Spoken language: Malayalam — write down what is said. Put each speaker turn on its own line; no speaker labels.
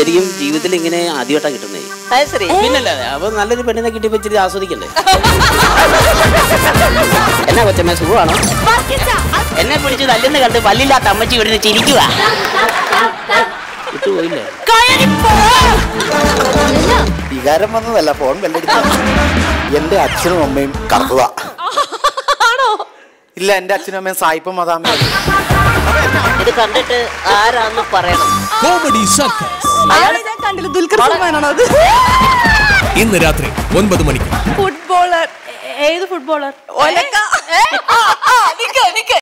ശരിക്കും ജീവിതത്തിൽ ഇങ്ങനെ ആദ്യമായിട്ടാ കിട്ടുന്നേ
അത് ശരി
പിന്നല്ലാതെ അപ്പൊ നല്ലൊരു പെണ്ണിനെ കിട്ടിയപ്പോ ഇച്ചിരി ആസ്വദിക്കണ്ടേ എന്നാ കൊച്ചമ്മ സുഖമാണോ എന്നെ പിടിച്ച് തല്ലുന്ന കണ്ട് പല്ലില്ലാത്ത അമ്മച്ചി ഇവിടുന്ന് ചിരിക്കുക വിട്ടുപോയില്ലേ
വികാരം വന്നതല്ല ഫോൺ ബെല്ലടിച്ച എന്റെ അച്ഛനും അമ്മയും കറുത്തതാ ഇല്ല എന്റെ അച്ഛനും അമ്മയും സായിപ്പും മതാമ്മയും
ഇത് കണ്ടിട്ട് ആരാന്ന് പറയണം
കോമഡി സർക്കസ്
അയാളെ ഞാൻ കണ്ടില്ല ദുൽഖർ സൽമാനാണോ അത്
ഇന്ന് രാത്രി ഒൻപത് മണിക്ക്
ഫുട്ബോളർ ഏത് ഫുട്ബോളർ ഒലക്ക